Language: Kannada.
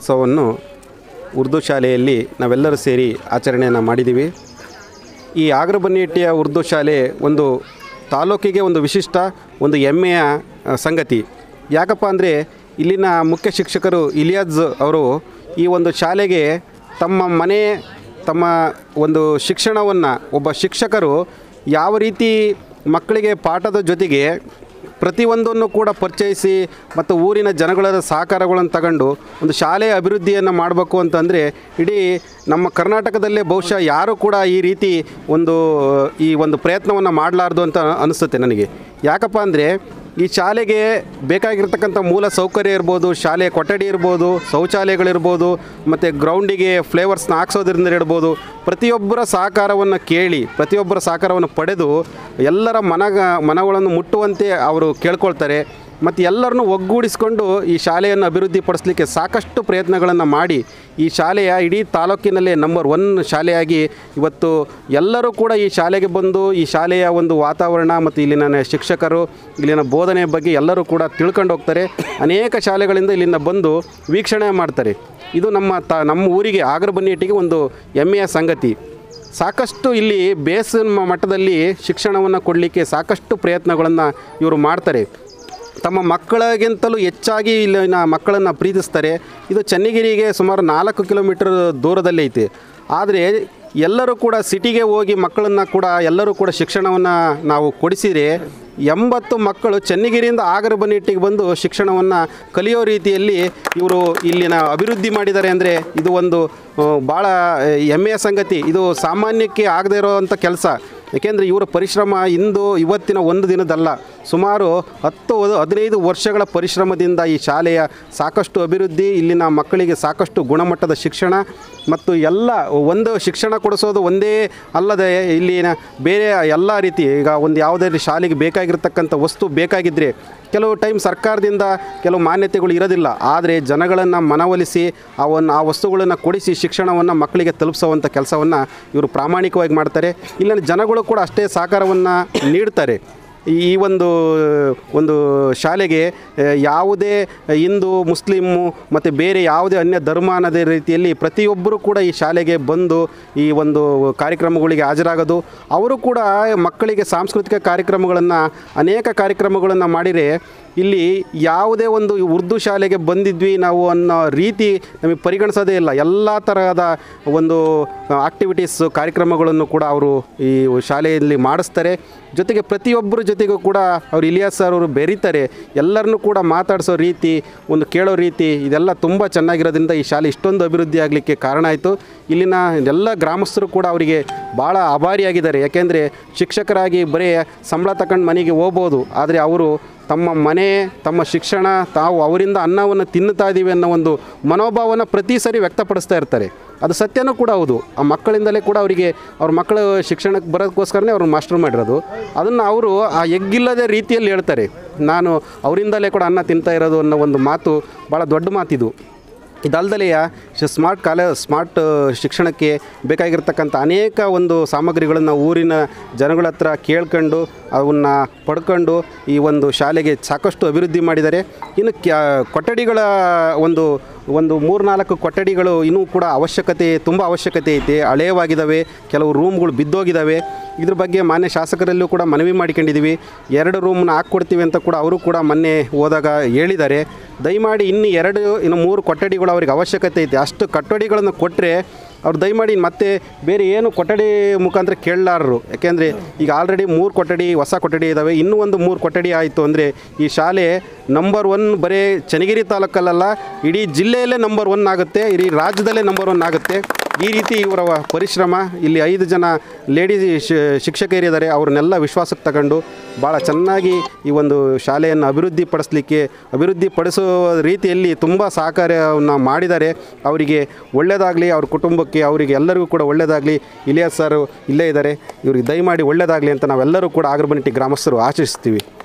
ವಾರ್ಷಿಕೋತ್ಸವವನ್ನು ಉರ್ದು ಶಾಲೆಯಲ್ಲಿ ನಾವೆಲ್ಲರೂ ಸೇರಿ ಆಚರಣೆಯನ್ನು ಮಾಡಿದ್ದೀವಿ ಈ ಆಗ್ರಬನ್ನಿಟ್ಟಿಯ ಉರ್ದು ಶಾಲೆ ಒಂದು ತಾಲೂಕಿಗೆ ಒಂದು ವಿಶಿಷ್ಟ ಒಂದು ಹೆಮ್ಮೆಯ ಆ, ಸಂಗತಿ ಯಾಕಪ್ಪ ಅಂದರೆ ಇಲ್ಲಿನ ಮುಖ್ಯ ಶಿಕ್ಷಕರು ಇಲಿಯಾಜ್ ಅವರು ಈ ಒಂದು ಶಾಲೆಗೆ ತಮ್ಮ ಮನೆ ತಮ್ಮ ಒಂದು ಶಿಕ್ಷಣವನ್ನು ಒಬ್ಬ ಶಿಕ್ಷಕರು ಯಾವ ರೀತಿ ಮಕ್ಕಳಿಗೆ ಪಾಠದ ಜೊತೆಗೆ ಪ್ರತಿಯೊಂದನ್ನು ಕೂಡ ಪರಿಚಯಿಸಿ ಮತ್ತು ಊರಿನ ಜನಗಳ ಸಹಕಾರಗಳನ್ನು ತಗೊಂಡು ಒಂದು ಶಾಲೆಯ ಅಭಿವೃದ್ಧಿಯನ್ನು ಮಾಡಬೇಕು ಅಂತಂದರೆ ಇಡೀ ನಮ್ಮ ಕರ್ನಾಟಕದಲ್ಲೇ ಬಹುಶಃ ಯಾರೂ ಕೂಡ ಈ ರೀತಿ ಒಂದು ಈ ಒಂದು ಪ್ರಯತ್ನವನ್ನು ಮಾಡಲಾರ್ದು ಅಂತ ಅನಿಸುತ್ತೆ ನನಗೆ ಯಾಕಪ್ಪ ಅಂದರೆ ಈ ಶಾಲೆಗೆ ಬೇಕಾಗಿರ್ತಕ್ಕಂಥ ಮೂಲ ಸೌಕರ್ಯ ಇರ್ಬೋದು ಶಾಲೆಯ ಕೊಠಡಿ ಇರ್ಬೋದು ಶೌಚಾಲಯಗಳಿರ್ಬೋದು ಮತ್ತು ಗ್ರೌಂಡಿಗೆ ಫ್ಲೇವರ್ಸ್ನ ಹಾಕ್ಸೋದ್ರಿಂದ ಇರ್ಬೋದು ಪ್ರತಿಯೊಬ್ಬರ ಸಹಕಾರವನ್ನು ಕೇಳಿ ಪ್ರತಿಯೊಬ್ಬರ ಸಹಕಾರವನ್ನು ಪಡೆದು ಎಲ್ಲರ ಮನಗ ಮನಗಳನ್ನು ಮುಟ್ಟುವಂತೆ ಅವರು ಕೇಳ್ಕೊಳ್ತಾರೆ ಮತ್ತು ಎಲ್ಲರನ್ನೂ ಒಗ್ಗೂಡಿಸ್ಕೊಂಡು ಈ ಶಾಲೆಯನ್ನು ಅಭಿವೃದ್ಧಿಪಡಿಸಲಿಕ್ಕೆ ಸಾಕಷ್ಟು ಪ್ರಯತ್ನಗಳನ್ನು ಮಾಡಿ ಈ ಶಾಲೆಯ ಇಡೀ ತಾಲೂಕಿನಲ್ಲೇ ನಂಬರ್ ಒನ್ ಶಾಲೆಯಾಗಿ ಇವತ್ತು ಎಲ್ಲರೂ ಕೂಡ ಈ ಶಾಲೆಗೆ ಬಂದು ಈ ಶಾಲೆಯ ಒಂದು ವಾತಾವರಣ ಮತ್ತು ಇಲ್ಲಿನ ಶಿಕ್ಷಕರು ಇಲ್ಲಿನ ಬೋಧನೆ ಬಗ್ಗೆ ಎಲ್ಲರೂ ಕೂಡ ತಿಳ್ಕೊಂಡು ಹೋಗ್ತಾರೆ ಅನೇಕ ಶಾಲೆಗಳಿಂದ ಇಲ್ಲಿಂದ ಬಂದು ವೀಕ್ಷಣೆ ಮಾಡ್ತಾರೆ ಇದು ನಮ್ಮ ತ ನಮ್ಮ ಊರಿಗೆ ಆಗ್ರಬನ್ನಿಟ್ಟಿಗೆ ಒಂದು ಹೆಮ್ಮೆಯ ಸಂಗತಿ ಸಾಕಷ್ಟು ಇಲ್ಲಿ ಬೇಸ್ ಮಟ್ಟದಲ್ಲಿ ಶಿಕ್ಷಣವನ್ನು ಕೊಡಲಿಕ್ಕೆ ಸಾಕಷ್ಟು ಪ್ರಯತ್ನಗಳನ್ನು ಇವರು ಮಾಡ್ತಾರೆ ತಮ್ಮ ಮಕ್ಕಳಿಗಿಂತಲೂ ಹೆಚ್ಚಾಗಿ ಇಲ್ಲಿನ ಮಕ್ಕಳನ್ನು ಪ್ರೀತಿಸ್ತಾರೆ ಇದು ಚನ್ನಗಿರಿಗೆ ಸುಮಾರು ನಾಲ್ಕು ಕಿಲೋಮೀಟರ್ ದೂರದಲ್ಲಿ ಐತೆ ಆದರೆ ಎಲ್ಲರೂ ಕೂಡ ಸಿಟಿಗೆ ಹೋಗಿ ಮಕ್ಕಳನ್ನು ಕೂಡ ಎಲ್ಲರೂ ಕೂಡ ಶಿಕ್ಷಣವನ್ನು ನಾವು ಕೊಡಿಸಿದರೆ ಎಂಬತ್ತು ಮಕ್ಕಳು ಚನ್ನಗಿರಿಯಿಂದ ಆಗರಬನ್ನಿಟ್ಟಿಗೆ ಬಂದು ಶಿಕ್ಷಣವನ್ನು ಕಲಿಯೋ ರೀತಿಯಲ್ಲಿ ಇವರು ಇಲ್ಲಿನ ಅಭಿವೃದ್ಧಿ ಮಾಡಿದ್ದಾರೆ ಅಂದರೆ ಇದು ಒಂದು ಆ, ಭಾಳ ಹೆಮ್ಮೆಯ ಸಂಗತಿ ಇದು ಸಾಮಾನ್ಯಕ್ಕೆ ಆಗದೇ ಇರೋವಂಥ ಕೆಲಸ ಏಕೆಂದರೆ ಇವರ ಪರಿಶ್ರಮ ಇಂದು ಇವತ್ತಿನ ಒಂದು ದಿನದಲ್ಲ ಸುಮಾರು ಹತ್ತು ಹದಿನೈದು ವರ್ಷಗಳ ಪರಿಶ್ರಮದಿಂದ ಈ ಶಾಲೆಯ ಸಾಕಷ್ಟು ಅಭಿವೃದ್ಧಿ ಇಲ್ಲಿನ ಮಕ್ಕಳಿಗೆ ಸಾಕಷ್ಟು ಗುಣಮಟ್ಟದ ಶಿಕ್ಷಣ ಮತ್ತು ಎಲ್ಲ ಒಂದು ಶಿಕ್ಷಣ ಕೊಡಿಸೋದು ಒಂದೇ ಅಲ್ಲದೆ ಇಲ್ಲಿನ ಬೇರೆ ಎಲ್ಲ ರೀತಿ ಈಗ ಒಂದು ಯಾವುದೇ ಶಾಲೆಗೆ ಬೇಕಾಗಿರ್ತಕ್ಕಂಥ ವಸ್ತು ಬೇಕಾಗಿದ್ದರೆ ಕೆಲವು ಟೈಮ್ ಸರ್ಕಾರದಿಂದ ಕೆಲವು ಮಾನ್ಯತೆಗಳು ಇರೋದಿಲ್ಲ ಆದರೆ ಜನಗಳನ್ನು ಮನವೊಲಿಸಿ ಅವನ್ನು ಆ ವಸ್ತುಗಳನ್ನು ಕೊಡಿಸಿ ಶಿಕ್ಷಣವನ್ನು ಮಕ್ಕಳಿಗೆ ತಲುಪಿಸುವಂಥ ಕೆಲಸವನ್ನು ಇವರು ಪ್ರಾಮಾಣಿಕವಾಗಿ ಮಾಡ್ತಾರೆ ಇಲ್ಲಿನ ಜನಗಳು ಕೂಡ ಅಷ್ಟೇ ಸಹಕಾರವನ್ನು ನೀಡ್ತಾರೆ ಈ ಒಂದು ಒಂದು ಶಾಲೆಗೆ ಆ, ಯಾವುದೇ ಹಿಂದೂ ಮುಸ್ಲಿಮ್ಮು ಮತ್ತು ಬೇರೆ ಯಾವುದೇ ಅನ್ಯ ಧರ್ಮ ಅನ್ನೋದೇ ರೀತಿಯಲ್ಲಿ ಪ್ರತಿಯೊಬ್ಬರು ಕೂಡ ಈ ಶಾಲೆಗೆ ಬಂದು ಈ ಒಂದು ಕಾರ್ಯಕ್ರಮಗಳಿಗೆ ಹಾಜರಾಗೋದು ಅವರು ಕೂಡ ಮಕ್ಕಳಿಗೆ ಸಾಂಸ್ಕೃತಿಕ ಕಾರ್ಯಕ್ರಮಗಳನ್ನು ಅನೇಕ ಕಾರ್ಯಕ್ರಮಗಳನ್ನು ಮಾಡಿದರೆ ಇಲ್ಲಿ ಯಾವುದೇ ಒಂದು ಉರ್ದು ಶಾಲೆಗೆ ಬಂದಿದ್ವಿ ನಾವು ಅನ್ನೋ ರೀತಿ ನಮಗೆ ಪರಿಗಣಿಸೋದೇ ಇಲ್ಲ ಎಲ್ಲ ತರಹದ ಒಂದು ಆಕ್ಟಿವಿಟೀಸ್ ಕಾರ್ಯಕ್ರಮಗಳನ್ನು ಕೂಡ ಅವರು ಈ ಶಾಲೆಯಲ್ಲಿ ಮಾಡಿಸ್ತಾರೆ ಜೊತೆಗೆ ಪ್ರತಿಯೊಬ್ಬರ ಜೊತೆಗೂ ಕೂಡ ಅವ್ರು ಇಲಿಯಾಸ್ ಸರ್ ಅವರು ಬೆರೀತಾರೆ ಎಲ್ಲರನ್ನೂ ಕೂಡ ಮಾತಾಡಿಸೋ ರೀತಿ ಒಂದು ಕೇಳೋ ರೀತಿ ಇದೆಲ್ಲ ತುಂಬ ಚೆನ್ನಾಗಿರೋದ್ರಿಂದ ಈ ಶಾಲೆ ಇಷ್ಟೊಂದು ಅಭಿವೃದ್ಧಿ ಆಗಲಿಕ್ಕೆ ಕಾರಣ ಆಯಿತು ಇಲ್ಲಿನ ಎಲ್ಲ ಗ್ರಾಮಸ್ಥರು ಕೂಡ ಅವರಿಗೆ ಭಾಳ ಆಭಾರಿಯಾಗಿದ್ದಾರೆ ಯಾಕೆಂದರೆ ಶಿಕ್ಷಕರಾಗಿ ಬರೀ ಸಂಬಳ ತಗೊಂಡು ಮನೆಗೆ ಹೋಗ್ಬೋದು ಆದರೆ ಅವರು ತಮ್ಮ ಮನೆ ತಮ್ಮ ಶಿಕ್ಷಣ ತಾವು ಅವರಿಂದ ಅನ್ನವನ್ನು ತಿನ್ನುತ್ತಾ ಇದ್ದೀವಿ ಅನ್ನೋ ಒಂದು ಮನೋಭಾವನ ಪ್ರತಿ ಸರಿ ವ್ಯಕ್ತಪಡಿಸ್ತಾ ಇರ್ತಾರೆ ಅದು ಸತ್ಯನೂ ಕೂಡ ಹೌದು ಆ ಮಕ್ಕಳಿಂದಲೇ ಕೂಡ ಅವರಿಗೆ ಅವ್ರ ಮಕ್ಕಳು ಶಿಕ್ಷಣಕ್ಕೆ ಬರೋದಕ್ಕೋಸ್ಕರನೇ ಅವ್ರು ಮಾಸ್ಟರ್ ಮಾಡಿರೋದು ಅದನ್ನು ಅವರು ಆ ಎಗ್ಗಿಲ್ಲದ ರೀತಿಯಲ್ಲಿ ಹೇಳ್ತಾರೆ ನಾನು ಅವರಿಂದಲೇ ಕೂಡ ಅನ್ನ ತಿಂತಾ ಇರೋದು ಅನ್ನೋ ಒಂದು ಮಾತು ಭಾಳ ದೊಡ್ಡ ಮಾತಿದು ಇದಲ್ದಲೇ ಸ್ಮಾರ್ಟ್ ಕಾಲೇ ಸ್ಮಾರ್ಟ್ ಶಿಕ್ಷಣಕ್ಕೆ ಬೇಕಾಗಿರ್ತಕ್ಕಂಥ ಅನೇಕ ಒಂದು ಸಾಮಗ್ರಿಗಳನ್ನು ಊರಿನ ಜನಗಳ ಹತ್ರ ಕೇಳ್ಕೊಂಡು ಅವನ್ನ ಪಡ್ಕೊಂಡು ಈ ಒಂದು ಶಾಲೆಗೆ ಸಾಕಷ್ಟು ಅಭಿವೃದ್ಧಿ ಮಾಡಿದ್ದಾರೆ ಇನ್ನು ಕ್ಯಾ ಕೊಠಡಿಗಳ ಒಂದು ಒಂದು ಮೂರ್ನಾಲ್ಕು ಕೊಠಡಿಗಳು ಇನ್ನೂ ಕೂಡ ಅವಶ್ಯಕತೆ ತುಂಬ ಅವಶ್ಯಕತೆ ಐತೆ ಹಳೆಯವಾಗಿದ್ದಾವೆ ಕೆಲವು ರೂಮ್ಗಳು ಬಿದ್ದೋಗಿದ್ದಾವೆ ಇದ್ರ ಬಗ್ಗೆ ಮಾನ್ಯ ಶಾಸಕರಲ್ಲೂ ಕೂಡ ಮನವಿ ಮಾಡಿಕೊಂಡಿದ್ದೀವಿ ಎರಡು ರೂಮ್ನ ಹಾಕ್ಕೊಡ್ತೀವಿ ಅಂತ ಕೂಡ ಅವರು ಕೂಡ ಮೊನ್ನೆ ಹೋದಾಗ ಹೇಳಿದ್ದಾರೆ ದಯಮಾಡಿ ಇನ್ನು ಎರಡು ಇನ್ನು ಮೂರು ಕೊಠಡಿಗಳು ಅವ್ರಿಗೆ ಅವಶ್ಯಕತೆ ಐತೆ ಅಷ್ಟು ಕೊಠಡಿಗಳನ್ನು ಕೊಟ್ಟರೆ ಅವ್ರು ದಯಮಾಡಿ ಮತ್ತೆ ಬೇರೆ ಏನು ಕೊಠಡಿ ಮುಖಾಂತರ ಕೇಳಲಾರರು ಯಾಕೆಂದರೆ ಈಗ ಆಲ್ರೆಡಿ ಮೂರು ಕೊಠಡಿ ಹೊಸ ಕೊಠಡಿ ಇದ್ದಾವೆ ಇನ್ನೂ ಒಂದು ಮೂರು ಕೊಠಡಿ ಆಯಿತು ಅಂದರೆ ಈ ಶಾಲೆ ನಂಬರ್ ಒನ್ ಬರೀ ಚನ್ನಗಿರಿ ತಾಲೂಕಲ್ಲ ಇಡೀ ಜಿಲ್ಲೆಯಲ್ಲೇ ನಂಬರ್ ಒನ್ ಆಗುತ್ತೆ ಇಡೀ ರಾಜ್ಯದಲ್ಲೇ ನಂಬರ್ ಒನ್ ಆಗುತ್ತೆ ಈ ರೀತಿ ಇವರ ಪರಿಶ್ರಮ ಇಲ್ಲಿ ಐದು ಜನ ಲೇಡೀಸ್ ಶಿಕ್ಷಕರಿದ್ದಾರೆ ಅವ್ರನ್ನೆಲ್ಲ ವಿಶ್ವಾಸಕ್ಕೆ ತಗೊಂಡು ಭಾಳ ಚೆನ್ನಾಗಿ ಈ ಒಂದು ಶಾಲೆಯನ್ನು ಅಭಿವೃದ್ಧಿ ಪಡಿಸಲಿಕ್ಕೆ ಅಭಿವೃದ್ಧಿ ಪಡಿಸೋ ರೀತಿಯಲ್ಲಿ ತುಂಬ ಸಹಕಾರವನ್ನು ಮಾಡಿದ್ದಾರೆ ಅವರಿಗೆ ಒಳ್ಳೆಯದಾಗಲಿ ಅವ್ರ ಕುಟುಂಬಕ್ಕೆ ಅವರಿಗೆ ಎಲ್ಲರಿಗೂ ಕೂಡ ಒಳ್ಳೆಯದಾಗಲಿ ಇಲಿಯಾಸ್ ಸರ್ ಇಲ್ಲೇ ಇದ್ದಾರೆ ಇವ್ರಿಗೆ ದಯಮಾಡಿ ಒಳ್ಳೆಯದಾಗಲಿ ಅಂತ ನಾವೆಲ್ಲರೂ ಕೂಡ ಆಗ್ರಬನಿಟಿ ಗ್ರಾಮಸ್ಥರು ಆಶಿಸ್ತೀವಿ